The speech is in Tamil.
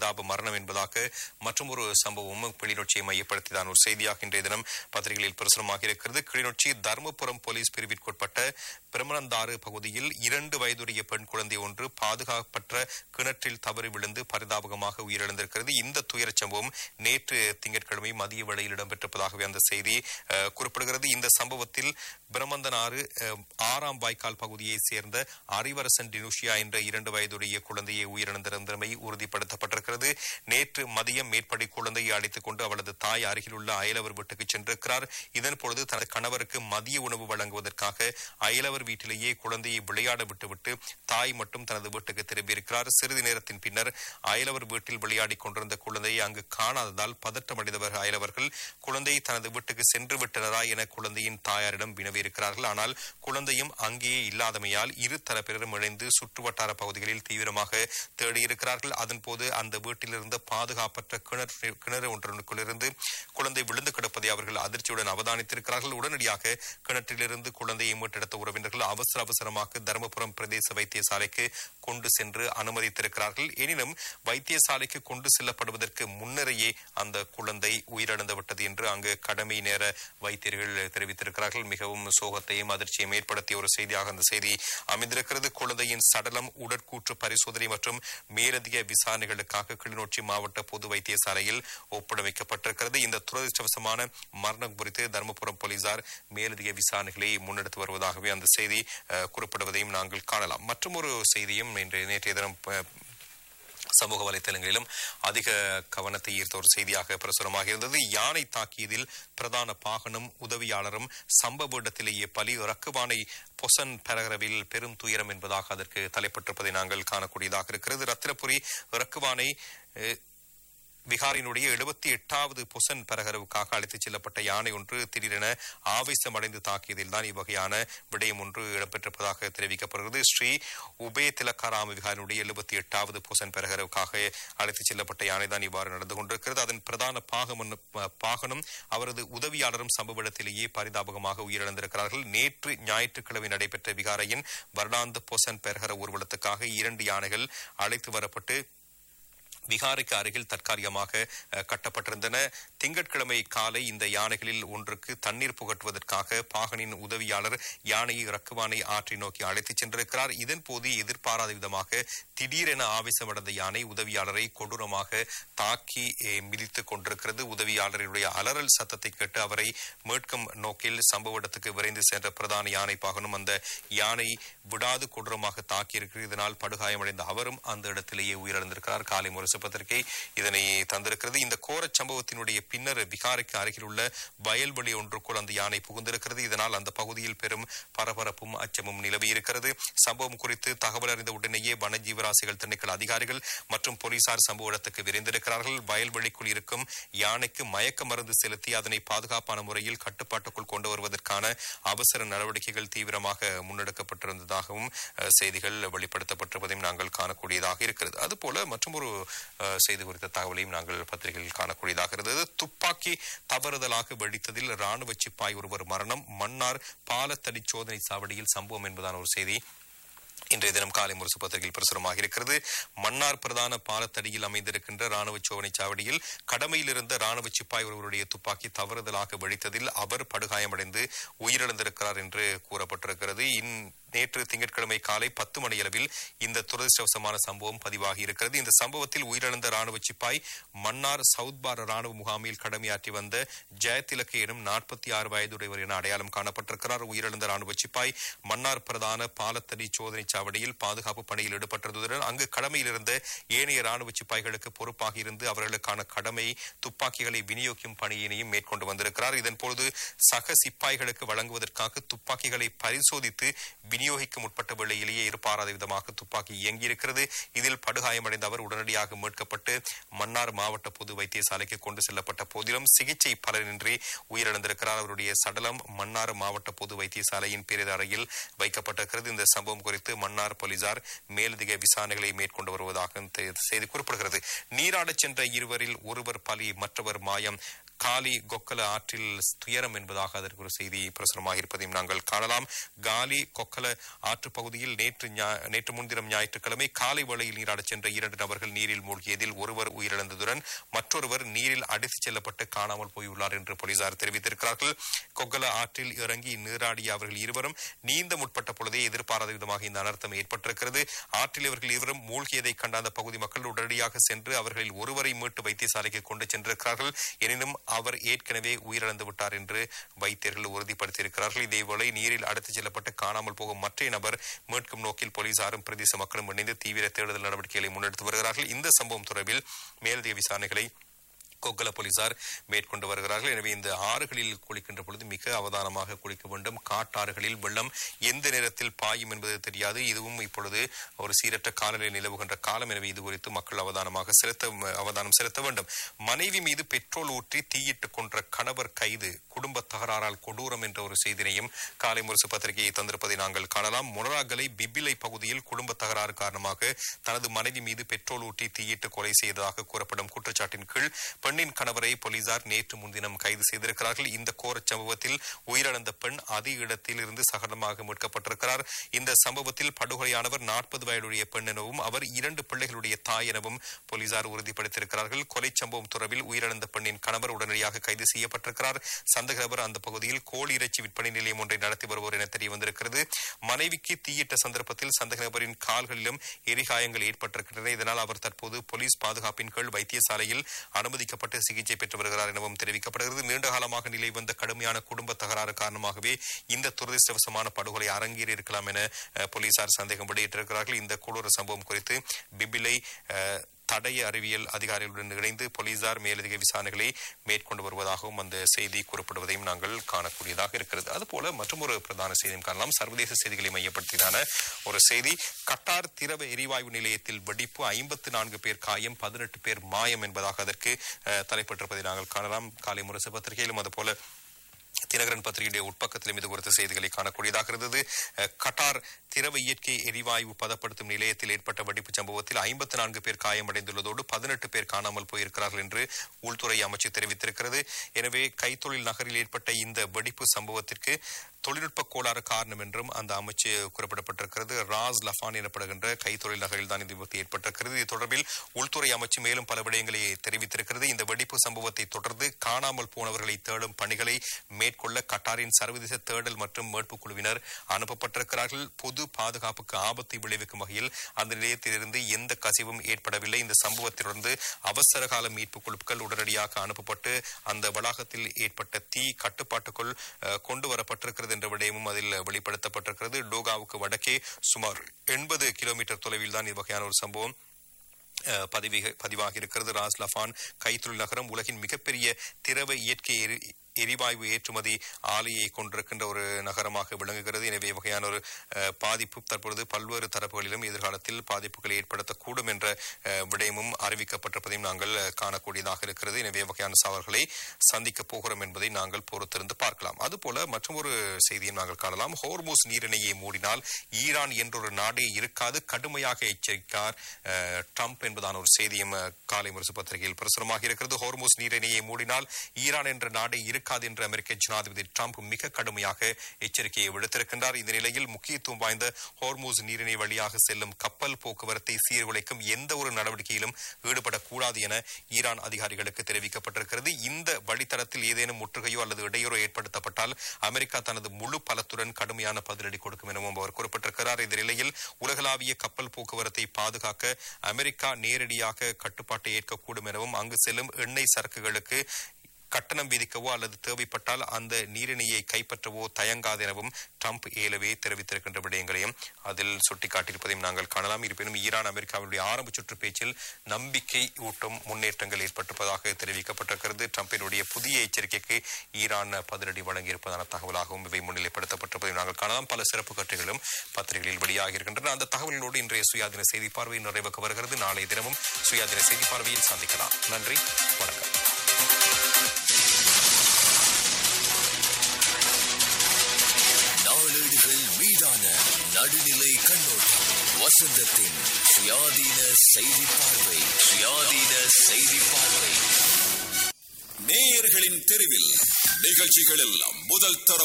பரிதாப மரணம் என்பதாக மற்றும் ஒரு சம்பவமும் கிளிநொச்சியை மையப்படுத்திதான் ஒரு செய்தியாக இன்றைய தினம் பத்திரிகைகளில் பிரசுரமாக இருக்கிறது கிளிநொச்சி தர்மபுரம் போலீஸ் பிரிவிற்குட்பட்ட பிரமணந்தாறு பகுதியில் இரண்டு வயதுடைய பெண் குழந்தை ஒன்று பாதுகாப்பற்ற கிணற்றில் தவறி விழுந்து பரிதாபகமாக உயிரிழந்திருக்கிறது இந்த துயரச் சம்பவம் நேற்று திங்கட்கிழமை மதிய வேளையில் இடம்பெற்றிருப்பதாகவே அந்த செய்தி அஹ், குறிப்பிடுகிறது இந்த சம்பவத்தில் பிரமந்தனாறு அஹ், ஆறாம் வாய்க்கால் பகுதியைச் சேர்ந்த அறிவரசன் டினுஷியா என்ற இரண்டு வயதுடைய குழந்தையை உயிரிழந்திருந்தமை உறுதிப்படுத்தப்பட்டிருக்கிறது நேற்று மதியம் மேற்படி குழந்தையை அழைத்துக் கொண்டு அவளது தாய் அருகில் உள்ள அயலவர் வீட்டுக்கு சென்றிருக்கிறார் இதன் பொழுது தனது கணவருக்கு மதிய உணவு வழங்குவதற்காக அயலவர் வீட்டிலேயே குழந்தையை விளையாட விட்டுவிட்டு தாய் மட்டும் தனது வீட்டுக்கு திரும்பியிருக்கிறார் சிறிது நேரத்தின் பின்னர் அயலவர் வீட்டில் விளையாடிக் கொண்டிருந்த குழந்தையை அங்கு காணாததால் பதற்றமடைந்தவர் அயலவர்கள் குழந்தை தனது வீட்டுக்கு சென்று விட்டனரா என குழந்தையின் தாயாரிடம் வினவியிருக்கிறார்கள் ஆனால் குழந்தையும் அங்கேயே இல்லாதமையால் இரு தரப்பினரும் இணைந்து சுற்றுவட்டார பகுதிகளில் தீவிரமாக தேடியிருக்கிறார்கள் அதன்போது அந்த வீட்டில் இருந்த பாதுகாப்பற்ற கிணறு கிணறு ஒன்றுக்குள்ளிருந்து குழந்தை விழுந்து கிடப்பதை அவர்கள் அதிர்ச்சியுடன் அவதானித்திருக்கிறார்கள் உடனடியாக கிணற்றிலிருந்து குழந்தையை மீட்டெடுத்த உறவினர்கள் அவசர அவசரமாக தருமபுரம் பிரதேச வைத்தியசாலைக்கு கொண்டு சென்று அனுமதித்திருக்கிறார்கள் எனினும் வைத்தியசாலைக்கு கொண்டு செல்லப்படுவதற்கு முன்னரேயே அந்த குழந்தை உயிரிழந்து விட்டது என்று அங்கு கடமை நேர வைத்தியர்கள் தெரிவித்திருக்கிறார்கள் மிகவும் சோகத்தையும் அதிர்ச்சியையும் ஏற்படுத்திய ஒரு செய்தியாக அந்த செய்தி அமைந்திருக்கிறது குழந்தையின் சடலம் உடற்கூற்று பரிசோதனை மற்றும் மேலதிக விசாரணைகளுக்காக கிளிநொச்சி மாவட்ட பொது வைத்தியசாலையில் ஒப்படைக்கப்பட்டிருக்கிறது இந்த துரதிருஷ்டவசமான மரணம் குறித்து தருமபுரம் போலீசார் மேலதிக விசாரணைகளை முன்னெடுத்து வருவதாகவே அந்த செய்தி அஹ், குறிப்பிடுவதையும் நாங்கள் காணலாம் மற்றும் ஒரு செய்தியும் இன்று நேற்றைய தினம் அஹ், சமூக வலைத்தளங்களிலும் அதிக கவனத்தை ஈர்த்த ஒரு செய்தியாக பிரசுரமாக இருந்தது யானை தாக்கியதில் பிரதான பாகனும் உதவியாளரும் சம்பவ இடத்திலேயே பலி ரக்குவானை பொசன் பெரகரவில் பெரும் துயரம் என்பதாக அதற்கு தலைப்பட்டிருப்பதை நாங்கள் காணக்கூடியதாக இருக்கிறது ரத்தினபுரி ரக்குவானை அஹ், விகாரினுடைய எழுபத்தி எட்டாவது பொசன் பெரகரவுக்காக அழைத்துச் செல்லப்பட்ட யானை ஒன்று திடீரென ஆவேசமடைந்து தாக்கியதில் தான் இவ்வகையான விடயம் ஒன்று இடம்பெற்றிருப்பதாக தெரிவிக்கப்படுகிறது ஸ்ரீ உபே திலக்காராம விகாரினுடைய எழுபத்தி எட்டாவது பொசன் பெரகரவுக்காக அழைத்துச் செல்லப்பட்ட யானை தான் இவ்வாறு நடந்து கொண்டிருக்கிறது அதன் பிரதான பாகமன் பாகனும் அவரது உதவியாளரும் சம்பவ இடத்திலேயே பரிதாபகமாக உயிரிழந்திருக்கிறார்கள் நேற்று ஞாயிற்றுக்கிழமை நடைபெற்ற விகாரையின் வருடாந்த பொசன் பெரகர ஊர்வலத்துக்காக இரண்டு யானைகள் அழைத்து வரப்பட்டு விகாரைக்கு அருகில் தற்காலிகமாக அஹ், கட்டப்பட்டிருந்தன திங்கட்கிழமை காலை இந்த யானைகளில் ஒன்றுக்கு தண்ணீர் புகட்டுவதற்காக பாகனின் உதவியாளர் யானையை ரக்குவானை ஆற்றை நோக்கி அழைத்துச் சென்றிருக்கிறார் இதன் போது எதிர்பாராத விதமாக திடீரென ஆவேசமடைந்த யானை உதவியாளரை கொடூரமாக தாக்கி அஹ், மிதித்துக் கொண்டிருக்கிறது உதவியாளருடைய அலறல் சத்தத்தை கேட்டு அவரை மீட்கும் நோக்கில் சம்பவ இடத்துக்கு விரைந்து சென்ற பிரதான யானை பாகனும் அந்த யானை விடாது கொடூரமாக தாக்கியிருக்கிறது இதனால் படுகாயமடைந்த அவரும் அந்த இடத்திலேயே உயிரிழந்திருக்கிறார் காலை முரசு பத்திரிகை இதனை தந்திருக்கிறது இந்த கோரச் சம்பவத்தினுடைய பின்னர் பிகாரைக்கு அருகில் உள்ள வயல்வெளி ஒன்றுக்குள் அந்த யானை புகுந்திருக்கிறது இதனால் அந்த பகுதியில் பெரும் பரபரப்பும் அச்சமும் நிலவியிருக்கிறது சம்பவம் குறித்து தகவல் அறிந்த உடனேயே வனஜீவராசிகள் திணைக்கள அதிகாரிகள் மற்றும் போலீசார் சம்பவ இடத்துக்கு விரைந்திருக்கிறார்கள் வயல்வெளிக்குள் இருக்கும் யானைக்கு மயக்க மருந்து செலுத்தி அதனை பாதுகாப்பான முறையில் கட்டுப்பாட்டுக்குள் கொண்டு வருவதற்கான அவசர நடவடிக்கைகள் தீவிரமாக முன்னெடுக்கப்பட்டிருந்ததாகவும் அஹ், செய்திகள் வெளிப்படுத்தப்பட்டிருப்பதையும் நாங்கள் காணக்கூடியதாக இருக்கிறது அதுபோல மற்றும் ஒரு செய்தி குறித்த தகவலையும் நாங்கள் பத்திரிகையில் காணக்கூடியதாக இருந்தது துப்பாக்கி தவறுதலாக வெடித்ததில் ராணுவ சிப்பாய் ஒருவர் மரணம் மன்னார் பாலத்தடி சோதனை சாவடியில் சம்பவம் என்பதான ஒரு செய்தி இன்றைய தினம் காலை முரசு பத்திரிகையில் பிரசுரமாக இருக்கிறது மன்னார் பிரதான பாலத்தடியில் அமைந்திருக்கின்ற ராணுவ சோதனை சாவடியில் கடமையில் இருந்த ராணுவ சிப்பாய் ஒருவருடைய துப்பாக்கி தவறுதலாக வெடித்ததில் அவர் படுகாயமடைந்து உயிரிழந்திருக்கிறார் என்று கூறப்பட்டிருக்கிறது இன் நேற்று திங்கட்கிழமை காலை பத்து மணியளவில் இந்த துரதிருஷ்டவசமான சம்பவம் பதிவாகி இருக்கிறது இந்த சம்பவத்தில் உயிரிழந்த ராணுவ சிப்பாய் மன்னார் சவுத் பார் ராணுவ முகாமில் கடமையாற்றி வந்த ஜெயதிலக்கு எனும் நாற்பத்தி ஆறு வயதுடையவர் என அடையாளம் காணப்பட்டிருக்கிறார் உயிரிழந்த ராணுவ சிப்பாய் மன்னார் பிரதான பாலத்தடி சோதனை சாவடியில் பாதுகாப்பு பணியில் ஈடுபட்டிருந்ததுடன் அங்கு கடமையில் இருந்த ஏனைய ராணுவ சிப்பாய்களுக்கு பொறுப்பாக இருந்து அவர்களுக்கான கடமை துப்பாக்கிகளை விநியோகிக்கும் பணியினையும் மேற்கொண்டு வந்திருக்கிறார் இதன்பொழுது சக சிப்பாய்களுக்கு வழங்குவதற்காக துப்பாக்கிகளை பரிசோதித்து விநியோகிக்க முற்பட்ட வேளையிலேயே எதிர்பாராத விதமாக துப்பாக்கி இயங்கியிருக்கிறது இதில் படுகாயமடைந்த அவர் உடனடியாக மீட்கப்பட்டு மன்னார் மாவட்ட பொது வைத்தியசாலைக்கு கொண்டு செல்லப்பட்ட போதிலும் சிகிச்சை பலனின்றி உயிரிழந்திருக்கிறார் அவருடைய சடலம் மன்னார் மாவட்ட பொது வைத்தியசாலையின் பேரித அறையில் வைக்கப்பட்டிருக்கிறது இந்த சம்பவம் குறித்து மன்னார் போலீசார் மேலதிக விசாரணைகளை மேற்கொண்டு வருவதாக இந்த செய்தி குறிப்பிடுகிறது நீராடச் சென்ற இருவரில் ஒருவர் பலி மற்றவர் மாயம் காலி கொக்கல ஆற்றில் துயரம் என்பதாக அதற்கு ஒரு செய்தி பிரசுரமாக இருப்பதையும் நாங்கள் காணலாம் காலி கொக்கல ஆற்று பகுதியில் நேற்று ஞா- நேற்று முன்தினம் ஞாயிற்றுக்கிழமை காலை வேளையில் நீராடச் சென்ற இரண்டு நபர்கள் நீரில் மூழ்கியதில் ஒருவர் உயிரிழந்ததுடன் மற்றொருவர் நீரில் அடித்துச் செல்லப்பட்டு காணாமல் போயுள்ளார் என்று போலீசார் தெரிவித்திருக்கிறார்கள் கொக்கல ஆற்றில் இறங்கி நீராடிய அவர்கள் இருவரும் நீந்த முற்பட்ட பொழுதே எதிர்பாராத விதமாக இந்த அனர்த்தம் ஏற்பட்டிருக்கிறது ஆற்றில் இவர்கள் இருவரும் மூழ்கியதை கண்ட அந்த பகுதி மக்கள் உடனடியாக சென்று அவர்களில் ஒருவரை மீட்டு வைத்தியசாலைக்கு கொண்டு சென்றிருக்கிறார்கள் எனினும் அவர் ஏற்கனவே உயிரிழந்து விட்டார் என்று வைத்தியர்கள் உறுதிப்படுத்தியிருக்கிறார்கள் இதேவேளை நீரில் அடித்துச் செல்லப்பட்டு காணாமல் போகும் மற்ற நபர் மீட்கும் நோக்கில் போலீசாரும் பிரதேச மக்களும் இணைந்து தீவிர தேடுதல் நடவடிக்கைகளை முன்னெடுத்து வருகிறார்கள் இந்த சம்பவம் தொடர்பில் மேலதிக விசாரணைகளை கொக்கல போலீசார் மேற்கொண்டு வருகிறார்கள் எனவே இந்த ஆறுகளில் குளிக்கின்ற பொழுது மிக அவதானமாக குளிக்க வேண்டும் காட்டாறுகளில் வெள்ளம் எந்த நேரத்தில் பாயும் என்பது தெரியாது இதுவும் இப்பொழுது ஒரு சீரற்ற காலநிலை நிலவுகின்ற காலம் எனவே இது குறித்து மக்கள் அவதானமாக செலுத்த அவதானம் செலுத்த வேண்டும் மனைவி மீது பெட்ரோல் ஊற்றி தீயிட்டு கொன்ற கணவர் கைது குடும்ப தகராறால் கொடூரம் என்ற ஒரு செய்தினையும் காலை முரசு பத்திரிகையை தந்திருப்பதை நாங்கள் காணலாம் மொனராகலை பிபிலை பகுதியில் குடும்ப தகராறு காரணமாக தனது மனைவி மீது பெட்ரோல் ஊற்றி தீயிட்டு கொலை செய்ததாக கூறப்படும் குற்றச்சாட்டின் கீழ் பெண்ணின் கணவரை போலீசார் நேற்று முன்தினம் கைது செய்திருக்கிறார்கள் இந்த கோரச் சம்பவத்தில் உயிரிழந்த பெண் அதே இடத்தில் இருந்து சகலமாக மீட்கப்பட்டிருக்கிறார் இந்த சம்பவத்தில் படுகொலையானவர் நாற்பது வயதுடைய பெண் எனவும் அவர் இரண்டு பிள்ளைகளுடைய தாய் எனவும் போலீசார் உறுதிப்படுத்தியிருக்கிறார்கள் கொலை சம்பவம் தொடர்பில் உயிரிழந்த பெண்ணின் கணவர் உடனடியாக கைது செய்யப்பட்டிருக்கிறார் சந்தேக நபர் அந்த பகுதியில் கோழி இறைச்சி விற்பனை நிலையம் ஒன்றை நடத்தி வருவோர் என தெரிய வந்திருக்கிறது மனைவிக்கு தீயிட்ட சந்தர்ப்பத்தில் சந்தேக நபரின் கால்களிலும் எரிகாயங்கள் ஏற்பட்டிருக்கின்றன இதனால் அவர் தற்போது போலீஸ் பாதுகாப்பின் கீழ் வைத்தியசாலையில் அனுமதிக்கப்பட்டு சிகிச்சை பெற்று வருகிறார் எனவும் தெரிவிக்கப்படுகிறது நீண்ட காலமாக நிலை வந்த கடுமையான குடும்ப தகராறு காரணமாகவே இந்த துரதிருஷ்டவசமான படுகொலை அரங்கேறி இருக்கலாம் என அஹ், போலீசார் சந்தேகம் வெளியிட்டிருக்கிறார்கள் இந்த கொடூர சம்பவம் குறித்து பிபிலை அஹ், தடய அறிவியல் அதிகாரிகளுடன் இணைந்து போலீசார் மேலதிக விசாரணைகளை மேற்கொண்டு வருவதாகவும் அந்த செய்தி கூறப்படுவதையும் நாங்கள் காணக்கூடியதாக இருக்கிறது அதுபோல மற்றொரு பிரதான செய்தியும் காணலாம் சர்வதேச செய்திகளை மையப்படுத்தினான ஒரு செய்தி கட்டார் திரவ எரிவாயு நிலையத்தில் வெடிப்பு ஐம்பத்து நான்கு பேர் காயம் பதினெட்டு பேர் மாயம் என்பதாக அதற்கு அஹ், தலைப்பட்டிருப்பதை நாங்கள் காணலாம் காலை முரசு பத்திரிகையிலும் அதுபோல தினகரன் பத்திரிகையுடைய உட்பக்கத்திலும் இது குறித்த செய்திகளை காணக்கூடியதாக இருந்தது அஹ், கட்டார் திரவ இயற்கை எரிவாயு பதப்படுத்தும் நிலையத்தில் ஏற்பட்ட வெடிப்பு சம்பவத்தில் ஐம்பத்தி நான்கு பேர் காயமடைந்துள்ளதோடு பதினெட்டு பேர் காணாமல் போயிருக்கிறார்கள் என்று உள்துறை அமைச்சு தெரிவித்திருக்கிறது எனவே கைத்தொழில் நகரில் ஏற்பட்ட இந்த வெடிப்பு சம்பவத்திற்கு தொழில்நுட்ப கோளாறு காரணம் என்றும் அந்த அமைச்சு குறிப்பிடப்பட்டிருக்கிறது ராஸ் லஃபான் எனப்படுகின்ற கைத்தொழில் நகரில் தான் இந்த விபத்து ஏற்பட்டிருக்கிறது இது தொடர்பில் உள்துறை அமைச்சு மேலும் பல விடயங்களை தெரிவித்திருக்கிறது இந்த வெடிப்பு சம்பவத்தை தொடர்ந்து காணாமல் போனவர்களை தேடும் பணிகளை மேற்கொள்ள கட்டாரின் சர்வதேச தேடல் மற்றும் மீட்பு குழுவினர் அனுப்பப்பட்டிருக்கிறார்கள் பொது பாதுகாப்புக்கு ஆபத்தை விளைவிக்கும் வகையில் அந்த நிலையத்திலிருந்து எந்த கசிவும் ஏற்படவில்லை இந்த சம்பவத்தை தொடர்ந்து அவசர கால மீட்பு குழுக்கள் உடனடியாக அனுப்பப்பட்டு அந்த வளாகத்தில் ஏற்பட்ட தீ கட்டுப்பாட்டுக்குள் அஹ், கொண்டு வரப்பட்டிருக்கிறது என்ற விடயமும் அதில் வெளிப்படுத்தப்பட்டிருக்கிறது டோகாவுக்கு வடக்கே சுமார் எண்பது கிலோமீட்டர் தொலைவில் தான் இவ்வகையான ஒரு சம்பவம் அஹ், பதிவு பதிவாகி இருக்கிறது ராஸ் லஃபான் கைத்தொழில் நகரம் உலகின் மிகப்பெரிய திரவ இயற்கை எரி எரிவாயு ஏற்றுமதி ஆலையை கொண்டிருக்கின்ற ஒரு நகரமாக விளங்குகிறது எனவே வகையான ஒரு அஹ், பாதிப்பு தற்பொழுது பல்வேறு தரப்புகளிலும் எதிர்காலத்தில் பாதிப்புகளை ஏற்படுத்தக்கூடும் என்ற அஹ், விடயமும் அறிவிக்கப்பட்டிருப்பதையும் நாங்கள் அஹ், காணக்கூடியதாக இருக்கிறது எனவே வகையான சவால்களை சந்திக்க போகிறோம் என்பதை நாங்கள் பொறுத்திருந்து பார்க்கலாம் அதுபோல மற்றொரு செய்தியும் நாங்கள் காணலாம் ஹோர்மூஸ் நீரிணையை மூடினால் ஈரான் என்றொரு நாடே இருக்காது கடுமையாக எச்சரிக்கார் அஹ், ட்ரம்ப் என்பதான ஒரு செய்தியும் அஹ், காலை முரசு பத்திரிகையில் பிரசுரமாக இருக்கிறது ஹோர்மூஸ் நீரிணையை மூடினால் ஈரான் என்ற நாடே இருக்காது என்று அமெரிக்க ஜனாதிபதி ட்ரம்ப் மிக கடுமையாக எச்சரிக்கையை விடுத்திருக்கின்றார் இந்த நிலையில் முக்கியத்துவம் வாய்ந்த ஹோர்மூஸ் நீரிணை வழியாக செல்லும் கப்பல் போக்குவரத்தை சீர்குலைக்கும் எந்த ஒரு நடவடிக்கையிலும் ஈடுபடக்கூடாது என ஈரான் அதிகாரிகளுக்கு தெரிவிக்கப்பட்டிருக்கிறது இந்த வழித்தடத்தில் ஏதேனும் முற்றுகையோ அல்லது இடையூறோ ஏற்படுத்தப்பட்டால் அமெரிக்கா தனது முழு பலத்துடன் கடுமையான பதிலடி கொடுக்கும் எனவும் அவர் குறிப்பிட்டிருக்கிறார் இந்த நிலையில் உலகளாவிய கப்பல் போக்குவரத்தை பாதுகாக்க அமெரிக்கா நேரடியாக கட்டுப்பாட்டை ஏற்கக்கூடும் எனவும் அங்கு செல்லும் எண்ணெய் சரக்குகளுக்கு கட்டணம் விதிக்கவோ அல்லது தேவைப்பட்டால் அந்த நீரிணையை கைப்பற்றவோ தயங்காது எனவும் ட்ரம்ப் ஏலவே தெரிவித்திருக்கின்ற விடயங்களையும் அதில் சுட்டிக்காட்டியிருப்பதையும் நாங்கள் காணலாம் இருப்பினும் ஈரான் அமெரிக்காவுடைய ஆரம்ப சுற்று பேச்சில் நம்பிக்கை ஊட்டும் முன்னேற்றங்கள் ஏற்பட்டிருப்பதாக தெரிவிக்கப்பட்டிருக்கிறது ட்ரம்பினுடைய புதிய எச்சரிக்கைக்கு ஈரான் பதிலடி வழங்கியிருப்பதான தகவலாகவும் இவை முன்னிலைப்படுத்தப்பட்டிருப்பதையும் நாங்கள் காணலாம் பல சிறப்பு கட்டுகளும் பத்திரிகைகளில் வெளியாகி இருக்கின்றன அந்த தகவல்களோடு இன்றைய சுயாதீன செய்தி பார்வை நிறைவுக்கு வருகிறது நாளைய தினமும் சுயாதீன செய்தி பார்வையில் சந்திக்கலாம் நன்றி வணக்கம் நாளேடுகள் மீதான நடுநிலை கண்ணோட்டம் வசந்தத்தின் சுயாதீன செய்தி பார்வை சுயாதீன செய்தி பார்வை நேயர்களின் தெருவில் நிகழ்ச்சிகளில் முதல் தர